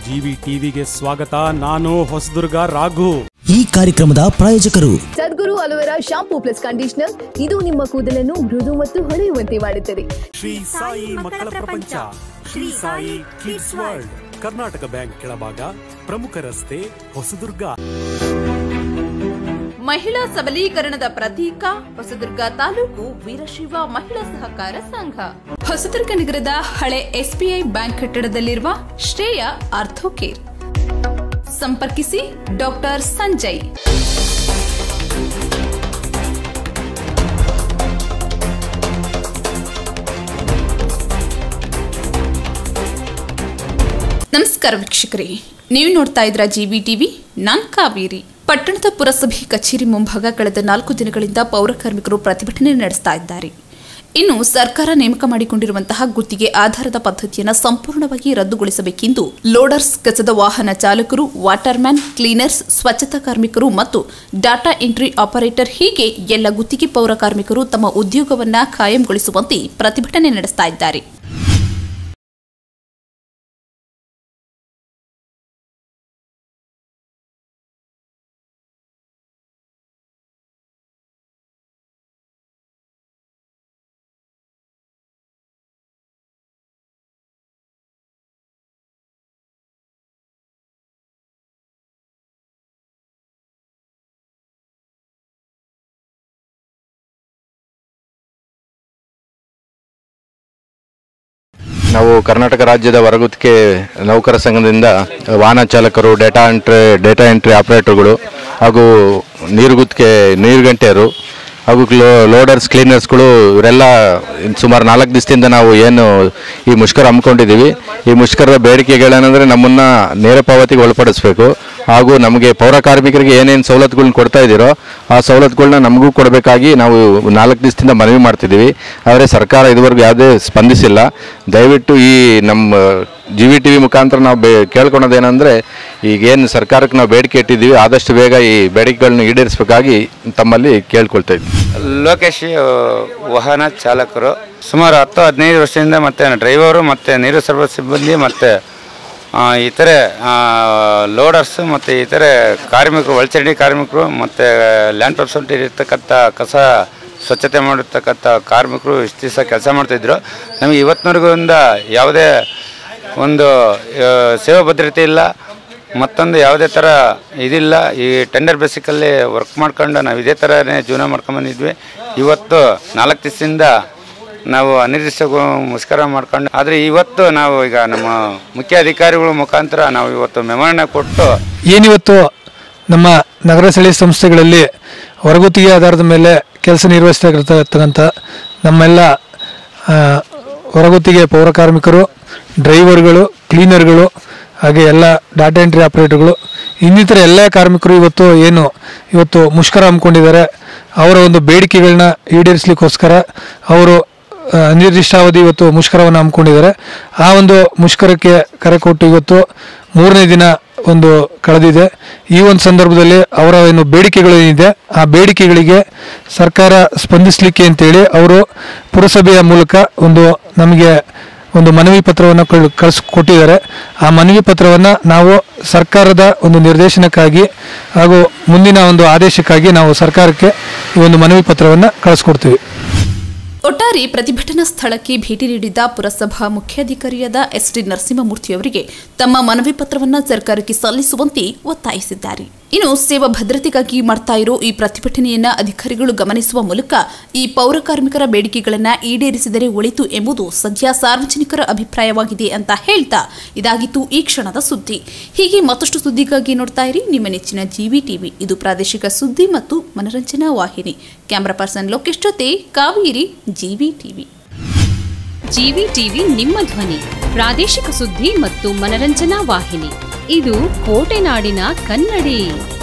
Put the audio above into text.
GV ಟಿವಿಗೆ ಸ್ವಾಗತ ನಾನು ಹೊಸದುರ್ಗ ರಾಘು ಈ ಕಾರ್ಯಕ್ರಮದ ಪ್ರಾಯೋಜಕರು Sadguru aloe vera shampoo plus conditioner ಇದು ನಿಮ್ಮ ಕೂದಲನ್ನು ಮೃದು ಮತ್ತು ಹೊಳೆಯುವಂತೆ ಮಾಡುತ್ತದೆ ಶ್ರೀ ಸಾಯಿ ಮಕ್ಕಳ ಪ್ರಪಂಚ Shri Sai kids world Karnataka bank ಕೆಳಭಾಗ ಪ್ರಮುಖ ರಸ್ತೆ ಹೊಸದುರ್ಗ ಮಹಿಳಾ ಸಬಲೀಕರಣದ ಪ್ರತೀಕ ಹೊಸದುರ್ಗ ತಾಲೂಕು ವೀರಶೈವ ಮಹಿಳಾ ಸಹಕಾರ ಸಂಘ ಹೊಸದುರ್ಗ ನಗರದ ಹಳೆ ಎಸ್ಬಿಐ ಬ್ಯಾಂಕ್ ಕಟ್ಟಡದಲ್ಲಿರುವ ಶ್ರೇಯ ಆರ್ಥೋಕೇರ್ ಸಂಪರ್ಕಿಸಿ ಡಾಕ್ಟರ್ ಸಂಜಯ್ ನಮಸ್ಕಾರ ವೀಕ್ಷಕರೇ ನೀವು ನೋಡ್ತಾ ಇದ್ರ ಜಿವಿ ಟಿವಿ ನಾನ್ ಕಾವೇರಿ ಪಟ್ಟಣದ ಪುರಸಭೆ ಕಚೇರಿ ಮುಂಭಾಗ ಕಳೆದ ನಾಲ್ಕು ದಿನಗಳಿಂದ ಪೌರ ಕಾರ್ಮಿಕರು ಪ್ರತಿಭಟನೆ ನಡೆಸ್ತಾ ಇದ್ದಾರೆ ಇನ್ನು ಸರ್ಕಾರ ನೇಮಕ ಮಾಡಿಕೊಂಡಿರುವಂತಹ ಗುತ್ತಿಗೆ ಆಧಾರದ ಪದ್ಧತಿಯನ್ನು ಸಂಪೂರ್ಣವಾಗಿ ರದ್ದುಗೊಳಿಸಬೇಕೆಂದು ಲೋಡರ್ಸ್ ಕಸದ ವಾಹನ ಚಾಲಕರು ವಾಟರ್ಮ್ಯಾನ್ ಕ್ಲೀನರ್ಸ್ ಸ್ವಚ್ಛತಾ ಕಾರ್ಮಿಕರು ಮತ್ತು ಡಾಟಾ ಎಂಟ್ರಿ ಆಪರೇಟರ್ ಹೀಗೆ ಎಲ್ಲ ಗುತ್ತಿಗೆ ಪೌರ ಕಾರ್ಮಿಕರು ತಮ್ಮ ಉದ್ಯೋಗವನ್ನ ಕಾಯಂಗೊಳಿಸುವಂತೆ ಪ್ರತಿಭಟನೆ ನಡೆಸ್ತಾ ಇದ್ದಾರೆ ನಾವು ಕರ್ನಾಟಕ ರಾಜ್ಯದ ಹೊರಗುತ್ತಿಗೆ ನೌಕರ ಸಂಘದಿಂದ ವಾಹನ ಚಾಲಕರು ಡೇಟಾ ಎಂಟ್ರಿ ಡೇಟಾ ಎಂಟ್ರಿ ಆಪರೇಟರ್ಗಳು ಹಾಗೂ ನೀರುಗುತ್ತಿಗೆ ನೀರುಗಂಟೆಯರು ಹಾಗೂ ಕ್ಲೋ- ಲೋಡರ್ಸ್ ಕ್ಲೀನರ್ಸ್ಗಳು ಇವರೆಲ್ಲ ಸುಮಾರು ನಾಲ್ಕು ದಿವಸದಿಂದ ನಾವು ಏನು ಈ ಮುಷ್ಕರ ಹಮ್ಮಿಕೊಂಡಿದ್ದೀವಿ ಈ ಮುಷ್ಕರದ ಬೇಡಿಕೆಗಳೇನೆಂದರೆ ನಮ್ಮನ್ನು ನೇರ ಪಾವತಿಗೆ ಒಳಪಡಿಸಬೇಕು ಹಾಗೂ ನಮಗೆ ಪೌರ ಕಾರ್ಮಿಕರಿಗೆ ಏನೇನು ಸವಲತ್ತುಗಳನ್ನ ಕೊಡ್ತಾ ಇದ್ದೀರೋ ಆ ಸವಲತ್ತುಗಳನ್ನ ನಮಗೂ ಕೊಡಬೇಕಾಗಿ ನಾವು ನಾಲ್ಕು ದಿವಸದಿಂದ ಮನವಿ ಮಾಡ್ತಿದ್ದೀವಿ ಆದರೆ ಸರ್ಕಾರ ಇದುವರೆಗೂ ಯಾವುದೇ ಸ್ಪಂದಿಸಿಲ್ಲ ದಯವಿಟ್ಟು ಈ ನಮ್ಮ ಜಿ ವಿ ಟಿ ವಿ ಮುಖಾಂತರ ನಾವು ಬೇ ಕೇಳ್ಕೊಳೋದೇನೆಂದರೆ ಈಗೇನು ಸರ್ಕಾರಕ್ಕೆ ನಾವು ಬೇಡಿಕೆ ಇಟ್ಟಿದ್ದೀವಿ ಆದಷ್ಟು ಬೇಗ ಈ ಬೇಡಿಕೆಗಳನ್ನ ಈಡೇರಿಸಬೇಕಾಗಿ ತಮ್ಮಲ್ಲಿ ಕೇಳ್ಕೊಳ್ತಾ ಇದ್ದೀವಿ ಲೋಕೇಶ್ ವಾಹನ ಚಾಲಕರು ಸುಮಾರು ಹತ್ತು ಹದಿನೈದು ವರ್ಷದಿಂದ ಮತ್ತು ಡ್ರೈವರು ಮತ್ತು ನೀರು ಸರಬರಾಜು ಸಿಬ್ಬಂದಿ ಮತ್ತು ಆ, ಇತರೆ ಲೋಡರ್ಸ್ ಮತ್ತು ಇತರೆ ಕಾರ್ಮಿಕರು ಒಳಚರಂಡಿ ಕಾರ್ಮಿಕರು ಮತ್ತು ಲ್ಯಾಂಡ್ ಪರ್ಸೆಂಟ್ ಇರ್ತಕ್ಕಂಥ ಕಸ ಸ್ವಚ್ಛತೆ ಮಾಡಿರ್ತಕ್ಕಂಥ ಕಾರ್ಮಿಕರು ಇಷ್ಟು ದಿವಸ ಕೆಲಸ ಮಾಡ್ತಾಯಿದ್ರು ನಮಗೆ ಇವತ್ತಿನವರೆಗೂ ಯಾವುದೇ ಒಂದು ಆ, ಸೇವಾ ಭದ್ರತೆ ಇಲ್ಲ ಮತ್ತೊಂದು ಯಾವುದೇ ಥರ ಇದಿಲ್ಲ ಈ ಟೆಂಡರ್ ಬೇಸಿಕಲ್ಲಿ ವರ್ಕ್ ಮಾಡ್ಕೊಂಡು ನಾವು ಇದೇ ಥರನೇ ಜೀವನ ಮಾಡ್ಕೊಂಬಂದಿದ್ವಿ ಇವತ್ತು ನಾಲ್ಕು ದಿವಸದಿಂದ ನಾವು ಅನಿರ್ದಿಷ್ಟ ಗು- ಮುಷ್ಕರ ಮಾಡ್ಕೊಂಡು ಆದರೆ ಇವತ್ತು ನಾವು ಈಗ ನಮ್ಮ ಮುಖ್ಯ ಅಧಿಕಾರಿಗಳ ಮುಖಾಂತರ ನಾವು ಇವತ್ತು ಮೆಮೊರನ್ನ ಕೊಟ್ಟು ಏನಿವತ್ತು ನಮ್ಮ ನಗರ ಸ್ಥಳೀಯ ಸಂಸ್ಥೆಗಳಲ್ಲಿ ಹೊರಗುತ್ತಿಗೆ ಆಧಾರದ ಮೇಲೆ ಕೆಲಸ ನಿರ್ವಹಿಸ್ತಾ ನಮ್ಮೆಲ್ಲ ಆ, ಹೊರಗುತ್ತಿಗೆ ಪೌರ ಕಾರ್ಮಿಕರು ಡ್ರೈವರ್ಗಳು ಕ್ಲೀನರ್ಗಳು ಹಾಗೆ ಎಲ್ಲ ಡಾಟಾ ಎಂಟ್ರಿ ಆಪರೇಟರ್ಗಳು ಇನ್ನಿತರ ಎಲ್ಲ ಕಾರ್ಮಿಕರು ಇವತ್ತು ಏನು ಇವತ್ತು ಮುಷ್ಕರ ಹಮ್ಮಿಕೊಂಡಿದ್ದಾರೆ ಅವರ ಒಂದು ಬೇಡಿಕೆಗಳನ್ನ ಈಡೇರಿಸಲಿಕ್ಕೋಸ್ಕರ ಅವರು ಆ, ಅನಿರ್ದಿಷ್ಟಾವಧಿ ಇವತ್ತು ಮುಷ್ಕರವನ್ನು ಹಮ್ಮಿಕೊಂಡಿದ್ದಾರೆ ಆ ಒಂದು ಮುಷ್ಕರಕ್ಕೆ ಕರೆ ಕೊಟ್ಟು ಇವತ್ತು ಮೂರನೇ ದಿನ ಒಂದು ಕಳೆದಿದೆ ಈ ಒಂದು ಸಂದರ್ಭದಲ್ಲಿ ಅವರ ಏನು ಬೇಡಿಕೆಗಳು ಏನಿದೆ ಆ ಬೇಡಿಕೆಗಳಿಗೆ ಸರ್ಕಾರ ಸ್ಪಂದಿಸಲಿಕ್ಕೆ ಅಂತೇಳಿ ಅವರು ಪುರಸಭೆಯ ಮೂಲಕ ಒಂದು ನಮಗೆ ಒಂದು ಮನವಿ ಪತ್ರವನ್ನು ಕಳಿಸ್ ಕೊಟ್ಟಿದ್ದಾರೆ ಆ ಮನವಿ ಪತ್ರವನ್ನು ನಾವು ಸರ್ಕಾರದ ಒಂದು ನಿರ್ದೇಶನಕ್ಕಾಗಿ ಹಾಗೂ ಮುಂದಿನ ಒಂದು ಆದೇಶಕ್ಕಾಗಿ ನಾವು ಸರ್ಕಾರಕ್ಕೆ ಈ ಒಂದು ಮನವಿ ಪತ್ರವನ್ನು ಕಳಿಸ್ಕೊಡ್ತೀವಿ ಒಟ್ಟಾರೆ ಪ್ರತಿಭಟನಾ ಸ್ಥಳಕ್ಕೆ ಭೇಟಿ ನೀಡಿದ್ದ ಪುರಸಭಾ ಮುಖ್ಯಾಧಿಕಾರಿಯಾದ ಎಸ್ ಟಿ ನರಸಿಂಹಮೂರ್ತಿಯವರಿಗೆ ತಮ್ಮ ಮನವಿ ಪತ್ರವನ್ನ ಸರ್ಕಾರಕ್ಕೆ ಸಲ್ಲಿಸುವಂತೆ ಒತ್ತಾಯಿಸಿದ್ದಾರೆ ಇನ್ನು ಸೇವಾ ಭದ್ರತೆಗಾಗಿ ಮಾಡ್ತಾ ಇರೋ ಈ ಪ್ರತಿಭಟನೆಯನ್ನ ಅಧಿಕಾರಿಗಳು ಗಮನಿಸುವ ಮೂಲಕ ಈ ಪೌರ ಕಾರ್ಮಿಕರ ಬೇಡಿಕೆಗಳನ್ನ ಈಡೇರಿಸಿದರೆ ಒಳಿತು ಎಂಬುದು ಸದ್ಯ ಸಾರ್ವಜನಿಕರ ಅಭಿಪ್ರಾಯವಾಗಿದೆ ಅಂತ ಹೇಳ್ತಾ ಇದಾಗಿತ್ತು ಈ ಕ್ಷಣದ ಸುದ್ದಿ ಹೀಗೆ ಮತ್ತಷ್ಟು ಸುದ್ದಿಗಾಗಿ ನೋಡ್ತಾ ಇರಿ ನಿಮ್ಮ ನೆಚ್ಚಿನ ಜಿವಿ ಟಿವಿ ಇದು ಪ್ರಾದೇಶಿಕ ಸುದ್ದಿ ಮತ್ತು ಮನರಂಜನಾ ವಾಹಿನಿ ಕ್ಯಾಮರಾ ಪರ್ಸನ್ ಲೋಕೇಶ್ ಜೊತೆ Kaveri GV TV GV TV ನಿಮ್ಮ ಧ್ವನಿ ಪ್ರಾದೇಶಿಕ ಸುದ್ದಿ ಮತ್ತು ಮನರಂಜನಾ ವಾಹಿನಿ ಇದು ಕೋಟೆನಾಡಿನ ಕನ್ನಡಿ